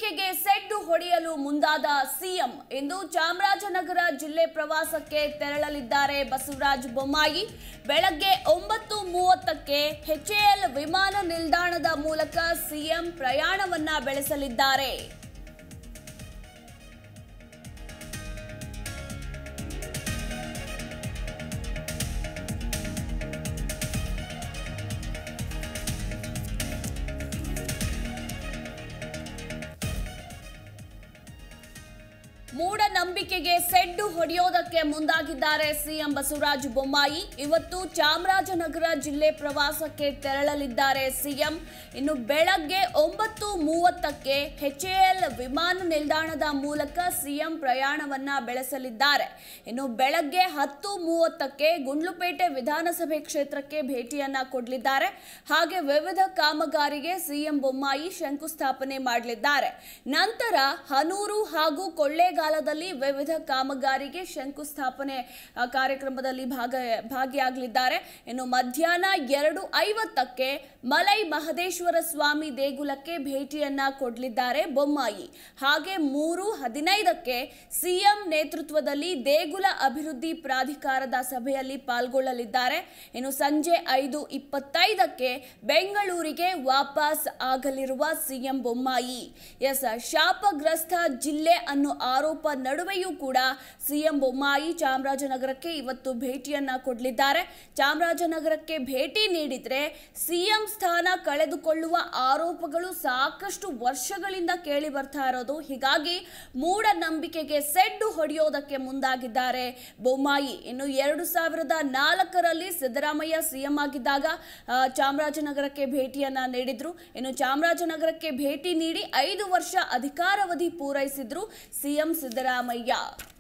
ನಂಬಿಕೆಗೆ ಸೆಡ್ಡು ಹೊಡೆಯಲು ಮುಂದಾದ ಸಿಎಂ ಇಂದು ಚಾಮರಾಜನಗರ ಜಿಲ್ಲೆ ಪ್ರವಾಸಕ್ಕೆ ತೆರಳಲಿದ್ದಾರೆ ಬಸವರಾಜ ಬೊಮ್ಮಾಯಿ ಬೆಳಗ್ಗೆ ಒಂಬತ್ತು ಮೂವತ್ತಕ್ಕೆ ಎಚ್ಎಎಲ್ ವಿಮಾನ ನಿಲ್ದಾಣದ ಮೂಲಕ ಸಿಎಂ ಪ್ರಯಾಣವನ್ನ ಬೆಳೆಸಲಿದ್ದಾರೆ ಮೂಢನಂಬಿಕೆಗೆ ಸೆಡ್ಡು ಹೊಡೆಯೋದಕ್ಕೆ ಮುಂದಾಗಿದ್ದಾರೆ ಸಿಎಂ ಬಸವರಾಜ ಬೊಮ್ಮಾಯಿ ಇವತ್ತು ಚಾಮರಾಜನಗರ ಜಿಲ್ಲೆ ಪ್ರವಾಸಕ್ಕೆ ತೆರಳಲಿದ್ದಾರೆ ಸಿಎಂ ಇನ್ನು ಬೆಳಗ್ಗೆ ಒಂಬತ್ತು ಮೂವತ್ತಕ್ಕೆ ಎಚ್ಎಎಲ್ ವಿಮಾನ ನಿಲ್ದಾಣದ ಮೂಲಕ ಸಿಎಂ ಪ್ರಯಾಣವನ್ನ ಬೆಳೆಸಲಿದ್ದಾರೆ ಇನ್ನು ಬೆಳಗ್ಗೆ ಹತ್ತು ಮೂವತ್ತಕ್ಕೆ ಗುಂಡ್ಲುಪೇಟೆ ವಿಧಾನಸಭೆ ಕ್ಷೇತ್ರಕ್ಕೆ ಭೇಟಿಯನ್ನ ಕೊಡಲಿದ್ದಾರೆ ಹಾಗೆ ವಿವಿಧ ಕಾಮಗಾರಿಗೆ ಸಿಎಂ ಬೊಮ್ಮಾಯಿ ಶಂಕುಸ್ಥಾಪನೆ ಮಾಡಲಿದ್ದಾರೆ ನಂತರ ಹನೂರು ಹಾಗೂ ಕೊಳ್ಳೇಗಾಲದಲ್ಲಿ ವಿವಿಧ ಕಾಮಗಾರಿಗೆ ಶಂಕುಸ್ಥಾಪನೆ ಆ, ಕಾರ್ಯಕ್ರಮದಲ್ಲಿ ಭಾಗ ಭಾಗಿಯಾಗಲಿದ್ದಾರೆ ಇನ್ನು ಮಧ್ಯಾಹ್ನ ಎರಡು ಐವತ್ತಕ್ಕೆ ಮಲೈ ಮಹದೇಶ್ವರ ಸ್ವಾಮಿ ದೇಗುಲಕ್ಕೆ ಭೇಟಿಯನ್ನ ಕೊಡಲಿದ್ದಾರೆ ಬೊಮ್ಮಾಯಿ ಹಾಗೆ ಮೂರು ಹದಿನೈದಕ್ಕೆ ಸಿಎಂ ನೇತೃತ್ವದಲ್ಲಿ ದೇಗುಲ ಅಭಿವೃದ್ಧಿ ಪ್ರಾಧಿಕಾರದ ಸಭೆಯಲ್ಲಿ ಪಾಲ್ಗೊಳ್ಳಲಿದ್ದಾರೆ ಇನ್ನು ಸಂಜೆ ಐದು ಇಪ್ಪತ್ತೈದಕ್ಕೆ ಬೆಂಗಳೂರಿಗೆ ವಾಪಸ್ ಆಗಲಿರುವ ಸಿಎಂ ಬೊಮ್ಮಾಯಿ ಎಸ್ ಶಾಪಗ್ರಸ್ತ ಜಿಲ್ಲೆ ಅನ್ನೋ ಆರೋಪ ನಡುವೆಯೂ ಕೂಡ ಸಿಎಂ ಬೊಮ್ಮಾಯಿ ಚಾಮರಾಜನಗರಕ್ಕೆ ಇವತ್ತು ಭೇಟಿಯನ್ನ ಕೊಡಲಿದ್ದಾರೆ ಚಾಮರಾಜನಗರಕ್ಕೆ ಭೇಟಿ ನೀಡಿದ್ರೆ ಸಿಎಂ ಸ್ಥಾನ ಕಳೆದುಕೊಳ್ಳುವ ಆರೋಪಗಳು ಸಾಕಷ್ಟು ವರ್ಷಗಳಿಂದ ಕೇಳಿ ಬರ್ತಾ ಇರೋದು ಹೀಗಾಗಿ ಮೂಢನಂಬಿಕೆಗೆ ಸೆಡ್ಡು ಹೊಡೆಯೋದಕ್ಕೆ ಮುಂದಾಗಿದ್ದಾರೆ ಬೊಮ್ಮಾಯಿ ಇನ್ನು ಎರಡು ಸಾವಿರದ ನಾಲ್ಕರಲ್ಲಿ ಸಿದ್ದರಾಮಯ್ಯ ಸಿಎಂ ಆಗಿದ್ದಾಗ ಆ, ಚಾಮರಾಜನಗರಕ್ಕೆ ಭೇಟಿಯನ್ನ ನೀಡಿದ್ರು ಇನ್ನು ಚಾಮರಾಜನಗರಕ್ಕೆ ಭೇಟಿ ನೀಡಿ ಐದು ವರ್ಷ ಅಧಿಕಾರಾವಧಿ ಪೂರೈಸಿದ್ರು ಸಿಎಂ ಸಿದ್ದರಾಮಯ್ಯ